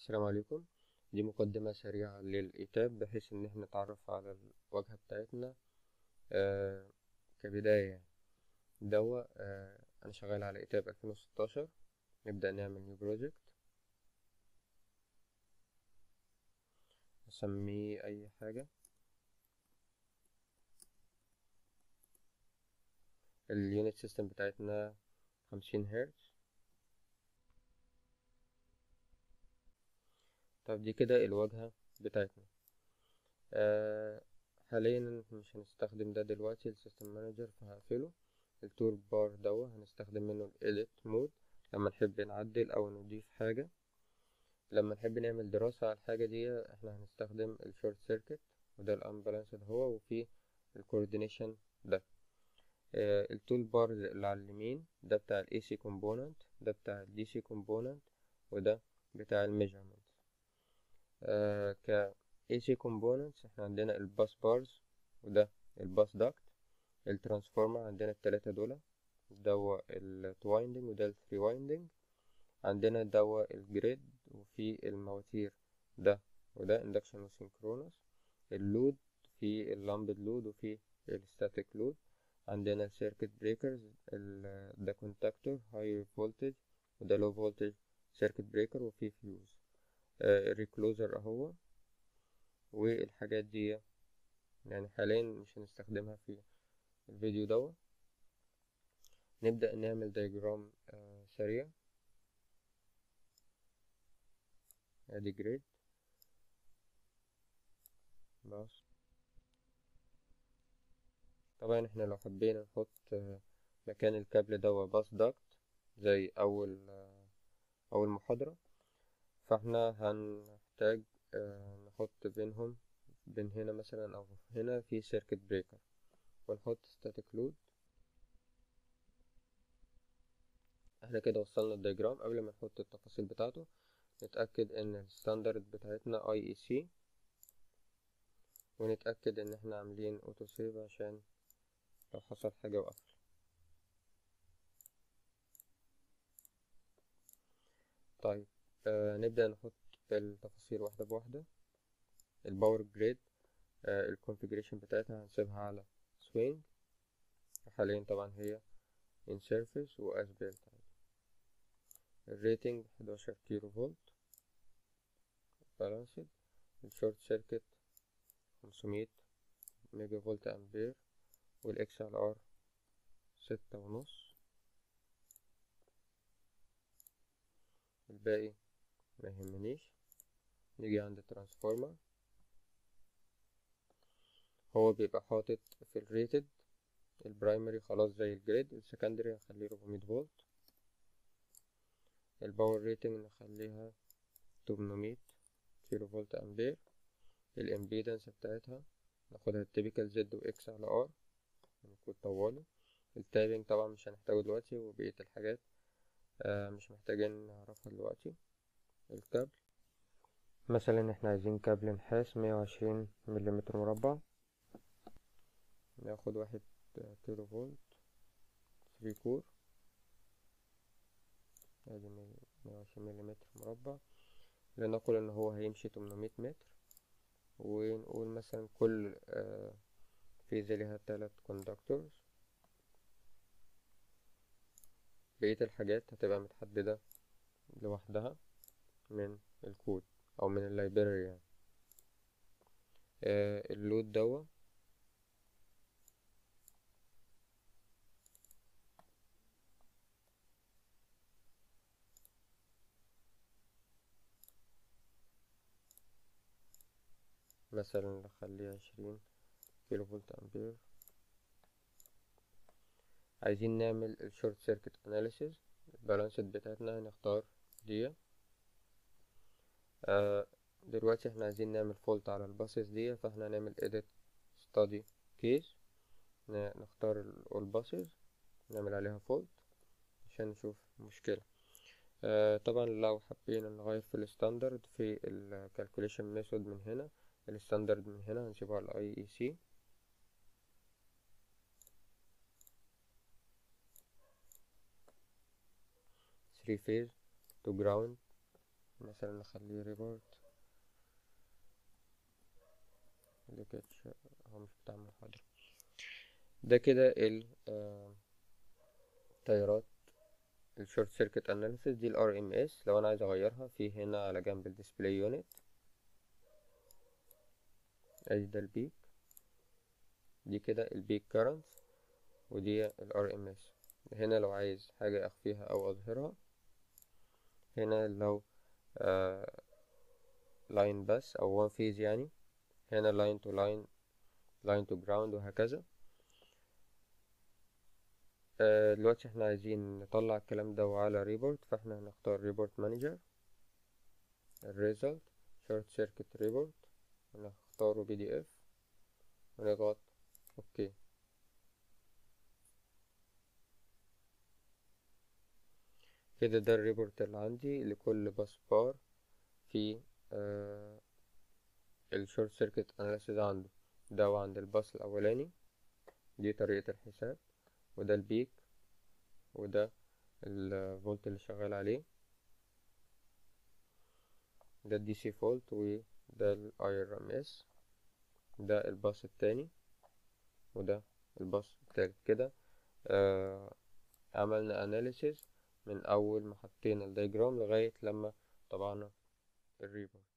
السلام عليكم دي مقدمة سريعة للإيتاب بحيث إن احنا نتعرف على الواجهة بتاعتنا آه كبداية يعني دوا آه أنا شغال على إيتاب ألفين وستاشر نبدأ نعمل نيو بروجكت نسميه أي حاجة اليونت سيستم بتاعتنا خمسين هرتز طب دي كده الواجهة بتاعتنا آه حاليا مش هنستخدم ده دلوقتي السيستم مانجر فهقفله التول بار دوا هنستخدم منه الايديت مود لما نحب نعدل او نضيف حاجة لما نحب نعمل دراسة على الحاجة دي احنا هنستخدم الشورت سيركت وده الانبالانسد هو وفي الكوردينيشن ده آه التول بار اللي على اليمين ده بتاع الاي سي كومبوننت ده بتاع الدي سي كومبوننت وده بتاع الميجرمنت آه ك AC components احنا عندنا الباس بارز وده الباس داكت الترانسفورمر عندنا التلاتة دول دوا التوايندنج وده الثري وايندنج عندنا دوا الجريد وفي المواتير ده وده اندكشن وسينكرونس اللود في اللامبد لود وفي الستاتيك لود عندنا السيركت بريكرز ده كونتاكتور هاي فولتج وده لو فولتج سيركت بريكر وفي فيوز الريكلوزر اهو والحاجات دي يعني حاليا مش هنستخدمها في الفيديو دوا نبدأ نعمل دياجرام آه سريع ادي جريد بس طبعا احنا لو حبينا نحط آه مكان الكابل دوا باس داكت زي اول آه اول محاضرة فاحنا هنحتاج آه نحط بينهم بين هنا مثلا او هنا في سيركت بريكر ونحط ستاتيك لود احنا كده وصلنا الدياجرام قبل ما نحط التفاصيل بتاعته نتأكد ان الستاندرد بتاعتنا اي اي سي ونتأكد ان احنا عاملين اوتو سيف عشان لو حصل حاجة وقفل طيب آه نبدأ نحط التفاصيل واحدة بواحدة الباور جريد آه الكونفيجريشن بتاعتها هنسيبها على سوينج حاليا طبعا هي ان سيرفيس واس بيلت الريتنج 11 كيلو فولت بالانسد الشورت سيركت 500 ميجا فولت امبير والاكس ال ار ستة ونص الباقي ما يهمنيش نيجي عند الترانسفورمر هو بيبقى حاطط في الريتد البرايمري خلاص زي الجريد السكندري هنخليه 400 فولت الباور ريتنج نخليها 800 كيلو فولت امبير الامبيدنس بتاعتها ناخدها التيبيكال زد واكس على ار نكون طوالي التايبنج طبعا مش هنحتاجه دلوقتي وبقية الحاجات آه مش محتاجين نعرفها دلوقتي الكابل مثلا احنا عايزين كابل نحاس مية وعشرين مليمتر مربع ناخد واحد كيلو فولت ثري كور ادي مية وعشرين مليمتر مربع لنقل ان هو هيمشي تمنمية متر ونقول مثلا كل آه فيزا ليها تلات كوندكتورز بقية الحاجات هتبقى متحددة لوحدها من الكود او من اللايبراري يعني آه اللود دوا مثلا نخليه عشرين كيلو فولت امبير عايزين نعمل الشورت سيركت اناليسيز البالانسد بتاعتنا هنختار دي آه دلوقتي احنا عايزين نعمل فولت على الباسز دي فاحنا هنعمل edit study case نختار الباسز نعمل عليها فولت عشان نشوف مشكلة آه طبعا لو حابين نغير في الستاندرد في الكالكوليشن ميثود من هنا الستاندرد من هنا هنسيبه على اي اي سي ثري فيز تو جراوند مثلا نخليه ريبورت لكتش هو مش بتاع محاضرة ده كده ال آه، تيارات الشورت سيركت اناليسيس دي الار ام اس لو انا عايز اغيرها في هنا على جنب الديسبلاي يونت ادي ده البيك دي كده البيك كارنت ودي الار ام اس هنا لو عايز حاجة اخفيها او اظهرها هنا لو آه لاين بس او وان فيز يعني هنا لاين تو لاين لاين تو جراوند وهكذا آه دلوقتي احنا عايزين نطلع الكلام ده على ريبورت فاحنا هنختار ريبورت مانجر الريزلت شورت سيركت ريبورت هنختاره بي دي اف ونضغط اوكي كده ده الريبورت اللي عندي لكل باس بار في آه الشورت سيركت اناليسيس عنده ده وعند الباص الاولاني دي طريقة الحساب وده البيك وده الفولت اللي شغال عليه ده الدي سي فولت وده الاي ار ام اس ده الباص التاني وده الباص التالت كده آه عملنا اناليسيس من اول ما حطينا الدايجرام لغاية لما طبعنا الريبورت